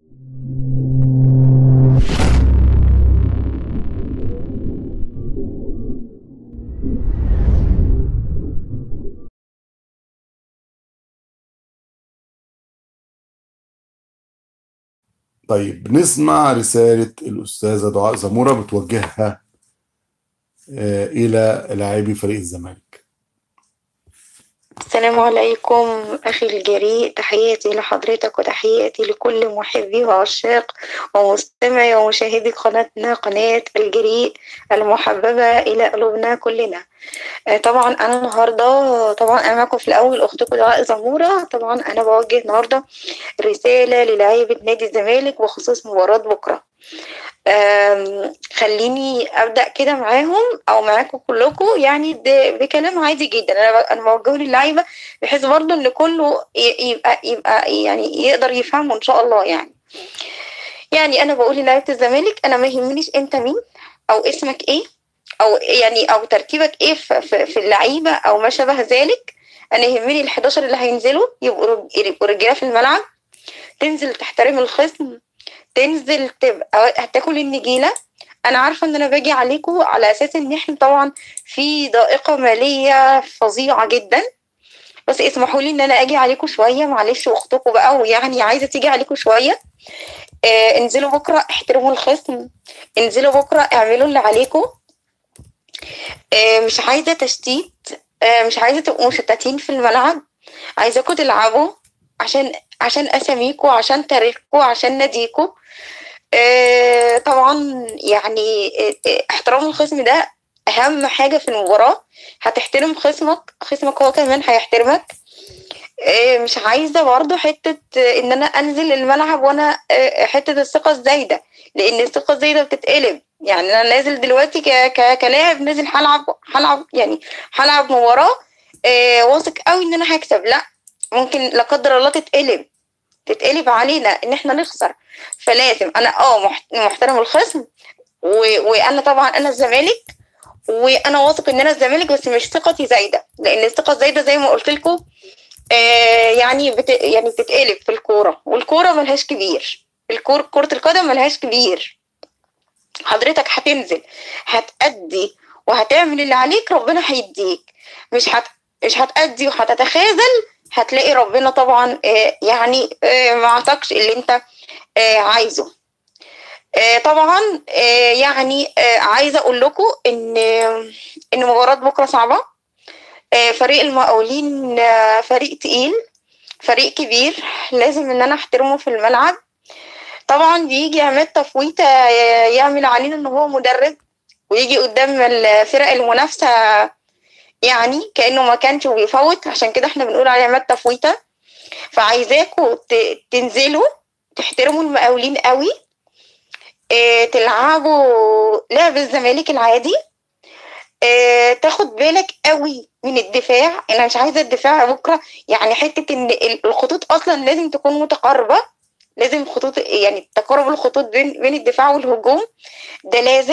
طيب نسمع رسالة الأستاذة دعاء زمورة بتوجهها آه، إلى لاعبي فريق الزمالك السلام عليكم أخي الجريء تحياتي لحضرتك وتحياتي لكل محبي وعشاق ومستمعي ومشاهدي قناتنا قناة الجريء المحببة إلى قلوبنا كلنا آه، طبعا أنا النهاردة طبعا أنا معكم في الأول أختكم دعاء زمورة طبعا أنا بوجه النهاردة رسالة للاعيبة نادي الزمالك بخصوص مباراة بكرة آم، خليني ابدا كده معاهم او معاكم كلكم يعني ده بكلام عادي جدا انا ب- انا موجهه للعيبه بحيث برضه ان كله ي- يبقى يبقى يعني يقدر يفهمه ان شاء الله يعني يعني انا بقول للعيبه الزمالك انا ما يهمنيش انت مين او اسمك ايه او يعني او تركيبك ايه في, في, في اللعيبه او ما شابه ذلك انا يهمني ال 11 اللي هينزلوا يبقوا رج- يبقوا رجاله في الملعب تنزل تحترم الخصم تنزل تبقى هتاكل النجيله انا عارفه ان انا باجي عليكم على اساس ان احنا طبعا في ضائقه ماليه فظيعه جدا بس اسمحوا لي ان انا اجي عليكم شويه معلش واختكم بقى ويعني عايزه تيجي عليكم شويه آه انزلوا بكره احترموا الخصم انزلوا بكره اعملوا اللي عليكم آه مش عايزه تشتيت آه مش عايزه تبقوا مشتتين في الملعب عايزاكم تلعبوا عشان عشان اساميكم عشان تاريخكم عشان ناديكم آه طبعا يعني آه، آه، احترام الخصم ده اهم حاجه في المباراه هتحترم خصمك خصمك هو كمان هيحترمك آه، مش عايزه برضه حته آه، ان انا انزل الملعب وانا آه، حته الثقه الزايده لان الثقه الزايده بتتقلب يعني انا نازل دلوقتي ك... ك... كلاعب نازل هلعب هلعب يعني هلعب مباراه آه، واثق قوي ان انا هكسب لا ممكن لا قدر الله تتقلب تتقلب علينا ان احنا نخسر فلازم انا اه محت- محترم الخصم و... وانا طبعا انا الزمالك وانا واثق ان انا الزمالك بس مش ثقتي زايده لان الثقه الزايده زي ما قلت لكم آه يعني بت... يعني بتتقلب في الكوره والكوره ملهاش كبير الكور كره القدم ملهاش كبير حضرتك هتنزل هتأدي وهتعمل اللي عليك ربنا هيديك مش هت... مش هتأدي وهتتخاذل هتلاقي ربنا طبعا آه يعني آه ما عطاكش اللي انت آه عايزه آه طبعا آه يعني آه عايزه اقول لكم ان ان مباراه بكره صعبه آه فريق المقاولين آه فريق تقيل فريق كبير لازم ان انا احترمه في الملعب طبعا بيجي عماد تفويته آه، يعمل علينا ان هو مدرب ويجي قدام الفرق المنافسه يعني كانه ما كانش بيفوت عشان كده احنا بنقول عليه عماد تفويته فعايزاكوا ت- تنزلوا تحترموا المقاولين قوي اه تلعبوا لعب الزمالك العادي اه تاخد بالك قوي من الدفاع انا مش عايزه الدفاع بكره يعني حته ان ال- الخطوط اصلا لازم تكون متقاربه لازم خطوط يعني تقارب الخطوط بين بين الدفاع والهجوم ده لازم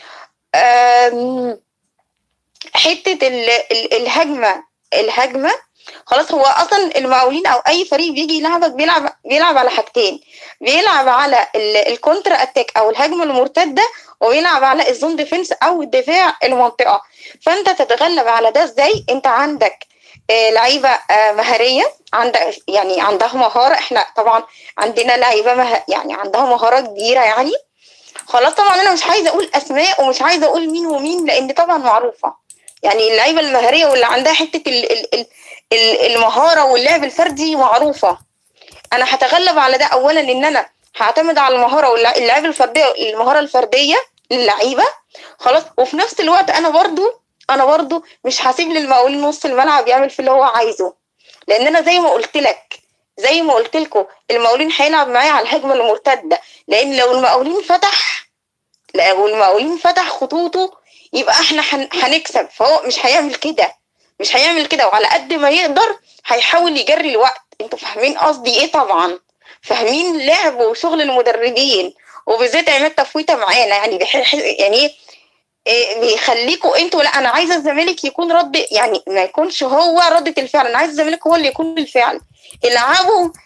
آم، حته ال- ال- الهجمه الهجمه خلاص هو اصلا المقاولين او اي فريق بيجي يلعبك بيلعب بيلعب على حاجتين بيلعب على ال- الكونتر اتاك او الهجمه المرتده وبيلعب على الزون ديفنس او الدفاع المنطقه فانت تتغلب على ده ازاي انت عندك آه، لعيبه آه، مهاريه عندك يعني عندها مهاره احنا طبعا عندنا لعيبه مه... يعني عندها مهاره كبيره يعني خلاص طبعا انا مش عايزه اقول اسماء ومش عايزه اقول مين ومين لان طبعا معروفه يعني اللعيبه المهاريه واللي عندها حته ال... ال... ال... ال- المهاره واللعب الفردي معروفه انا هتغلب على ده اولا ان انا هعتمد على المهاره واللعب الفرديه المهاره الفرديه للعيبه خلاص وفي نفس الوقت انا برضو انا برضو مش هسيب للمقاولين نص الملعب يعمل في اللي هو عايزه لان انا زي ما قلت لك زي ما قلت لكم المقاولين هيلعب معايا على الهجمه المرتده لان لو المقاولين فتح لو المقاولين فتح خطوطه يبقى احنا هن- هنكسب فهو مش هيعمل كده مش هيعمل كده وعلى قد ما يقدر هيحاول يجري الوقت انتوا فاهمين قصدي ايه طبعا فاهمين لعب وشغل المدربين وبالذات عماد تفويته معانا يعني بيح... يعني ايه إيه بيخليكوا انتوا لا انا عايزه الزمالك يكون رد يعني ما يكونش هو ردة الفعل انا عايزه الزمالك هو اللي يكون الفعل العبوا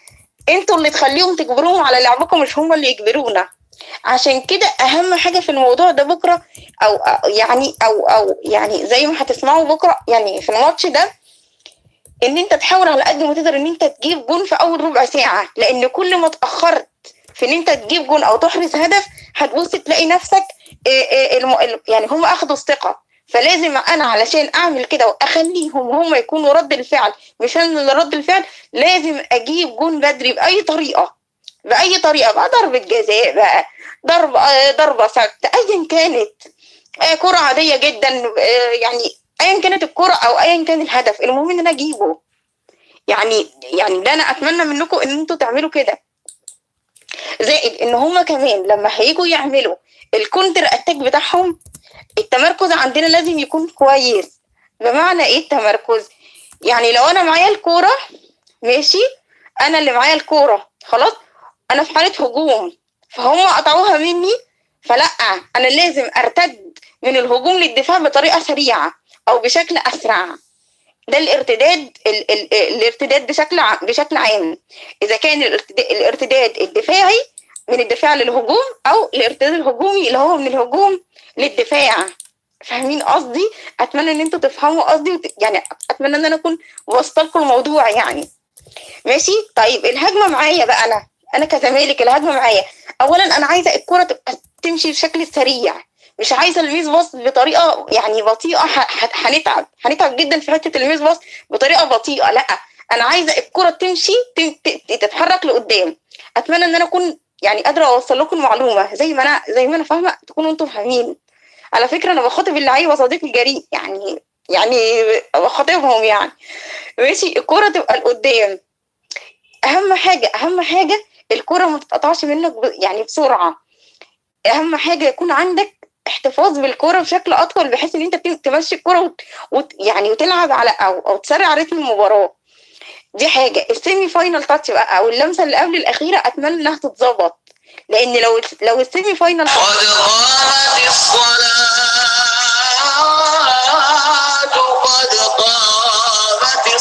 انتوا اللي تخليهم تجبروهم على لعبكم مش هم اللي يجبرونا عشان كده اهم حاجه في الموضوع ده بكره او أو يعني او او يعني زي ما هتسمعوا بكره يعني في الماتش ده ان انت تحاول على قد ما تقدر ان انت تجيب جون في اول ربع ساعه لان كل ما اتاخرت في ان انت تجيب جون او تحرز هدف هتبص تلاقي نفسك إيه إيه الم... الم- يعني هم اخدوا الثقه فلازم انا علشان اعمل كده واخليهم هم يكونوا رد الفعل مش انا اللي رد الفعل لازم اجيب جون بدري باي طريقه باي طريقه بقى ضربه جزاء بقى ضرب آه، ضربه ثابته ايا كانت آه، كره عاديه جدا آه، يعني ايا كانت الكره او ايا كان الهدف المهم ان انا اجيبه يعني يعني ده انا اتمنى منكم ان انتوا تعملوا كده زائد ان هما كمان لما هيجوا يعملوا الكونتر اتاك بتاعهم التمركز عندنا لازم يكون كويس بمعنى ايه التمركز يعني لو انا معايا الكوره ماشي انا اللي معايا الكوره خلاص انا في حاله هجوم فهم قطعوها مني فلا انا لازم ارتد من الهجوم للدفاع بطريقه سريعه او بشكل اسرع ده الارتداد ال ال الارتداد بشكل ع- بشكل عام اذا كان الارتداد, الارتداد الدفاعي من الدفاع للهجوم او الارتداد الهجومي اللي هو من الهجوم للدفاع فاهمين قصدي اتمنى ان انتوا تفهموا قصدي وت... يعني اتمنى ان انا اكون وصلت لكم الموضوع يعني ماشي طيب الهجمه معايا بقى انا انا كزمالك الهجمه معايا اولا انا عايزه الكره تبقى تمشي بشكل سريع مش عايزه الميس باص بطريقه يعني بطيئه ه- ه- هنتعب هنتعب جدا في حته الميس باص بطريقه بطيئه لا انا عايزه الكره تمشي ت- ت- تتحرك لقدام اتمنى ان انا اكون يعني قادره اوصل لكم المعلومه زي ما انا زي ما انا فاهمه تكونوا انتم فاهمين على فكره انا بخاطب اللعيبه صديقي الجريء يعني يعني بخاطبهم يعني ماشي الكره تبقى لقدام اهم حاجه اهم حاجه الكره ما تتقطعش منك ب- يعني بسرعه اهم حاجه يكون عندك احتفاظ بالكره بشكل اطول بحيث ان انت تم- تمشي الكره وت... وت... يعني وتلعب على او او تسرع رتم المباراه دي حاجه السيمي فاينال تاتش بقى او اللمسه اللي قبل الاخيره اتمنى انها تتظبط لان لو لو السيمي فاينال قد قامت الصلاة قد قامت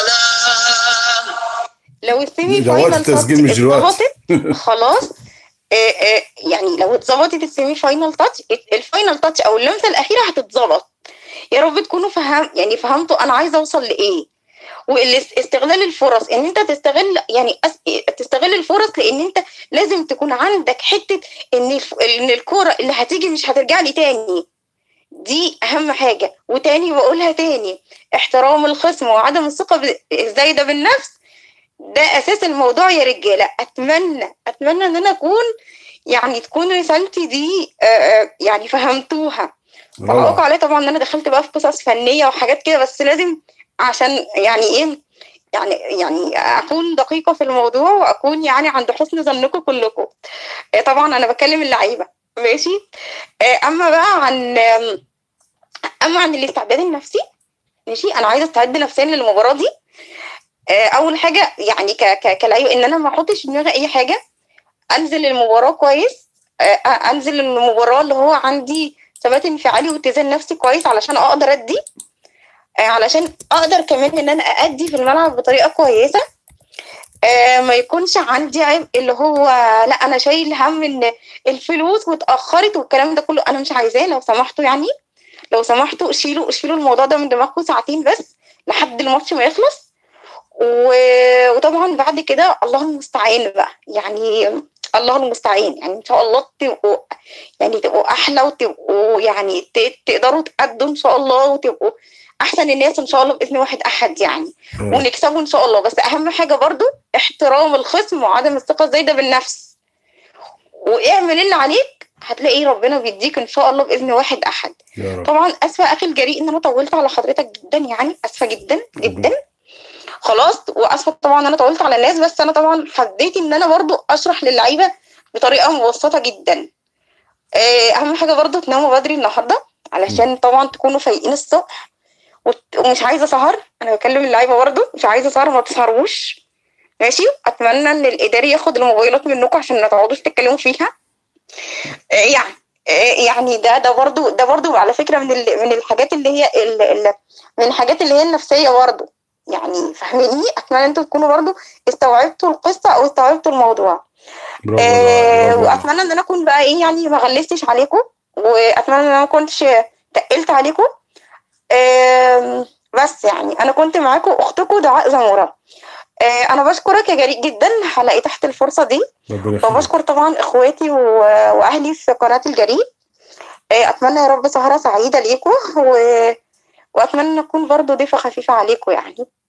الصلاة لو السيمي ده وقت فاينال التسجيل مش دلوقتي. اتظبطت خلاص آه، آه، يعني لو اتظبطت السيمي فاينال تاتش الفاينال تاتش او اللمسه الاخيره هتتظبط يا رب تكونوا فهم يعني فهمتوا انا عايزه اوصل لايه واستغلال الفرص ان انت تستغل يعني أس- تستغل الفرص لان انت لازم تكون عندك حته ان الف- ان الكوره اللي هتيجي مش هترجع لي تاني دي اهم حاجه وتاني بقولها تاني احترام الخصم وعدم الثقه ب- الزايده بالنفس ده اساس الموضوع يا رجاله اتمنى اتمنى ان انا اكون يعني تكون رسالتي دي آه، آه، يعني فهمتوها وحقوق روعة عليه طبعا ان انا دخلت بقى في قصص فنيه وحاجات كده بس لازم عشان يعني ايه يعني يعني اكون دقيقه في الموضوع واكون يعني عند حسن ظنكم كلكم آه، طبعا انا بكلم اللعيبه ماشي آه، اما بقى عن آم، اما عن الاستعداد النفسي ماشي انا عايزه استعد نفسيا للمباراه دي آه، اول حاجه يعني ك ك كلعيبه ان انا ما احطش في دماغي اي حاجه انزل المباراه كويس آه، آه، انزل المباراه اللي هو عندي ثبات انفعالي واتزان نفسي كويس علشان اقدر ادي آه، علشان اقدر كمان ان انا ادي في الملعب بطريقه كويسه آه، ما يكونش عندي عيب اللي هو لا انا شايل هم ان الفلوس واتاخرت والكلام ده كله انا مش عايزاه لو سمحتوا يعني لو سمحتوا شيلوا شيلوا الموضوع ده من دماغكم ساعتين بس لحد الماتش ما يخلص و... وطبعا بعد كده الله المستعان بقى يعني الله المستعان يعني ان شاء الله تبقوا يعني تبقوا احلى وتبقوا يعني ت... تقدروا تأدوا ان شاء الله وتبقوا احسن الناس ان شاء الله باذن واحد احد يعني روعة. ونكسبه ان شاء الله بس اهم حاجه برضو احترام الخصم وعدم الثقه الزايده بالنفس واعمل اللي عليك هتلاقي ربنا بيديك ان شاء الله باذن واحد احد يا رب طبعا اسفه اخي الجريء ان انا طولت على حضرتك جدا يعني اسفه جدا جدا خلاص واسفه طبعا انا طولت على الناس بس انا طبعا حبيت ان انا برضو اشرح للعيبه بطريقه مبسطه جدا آه، اهم حاجه برضو تناموا بدري النهارده علشان طبعا تكونوا فايقين الصبح وت- ومش عايزه سهر انا بكلم اللعيبه برضو مش عايزه سهر ما تسهروش ماشي اتمنى ان الاداري ياخد الموبايلات منكم عشان ما تقعدوش تتكلموا فيها آه، يعني آه، يعني ده ده برضو ده برضو على فكره من ال- من الحاجات اللي هي ال- ال- من الحاجات اللي هي النفسيه برضو يعني فاهميني اتمنى انتوا تكونوا برضو استوعبتوا القصه او استوعبتوا الموضوع برافو آه برافو. واتمنى ان انا اكون بقى ايه يعني ما غلستش عليكم واتمنى ان انا ما كنتش تقلت عليكم آم، بس يعني انا كنت معاكم اختكم دعاء زموره آه انا بشكرك يا جريء جدا على اتاحه الفرصه دي ربنا يخليك وبشكر طبعا اخواتي و- واهلي في قناه الجريء آه اتمنى يا رب سهره سعيده ليكم و... واتمنى ان اكون برضو ضيفه خفيفه عليكم يعني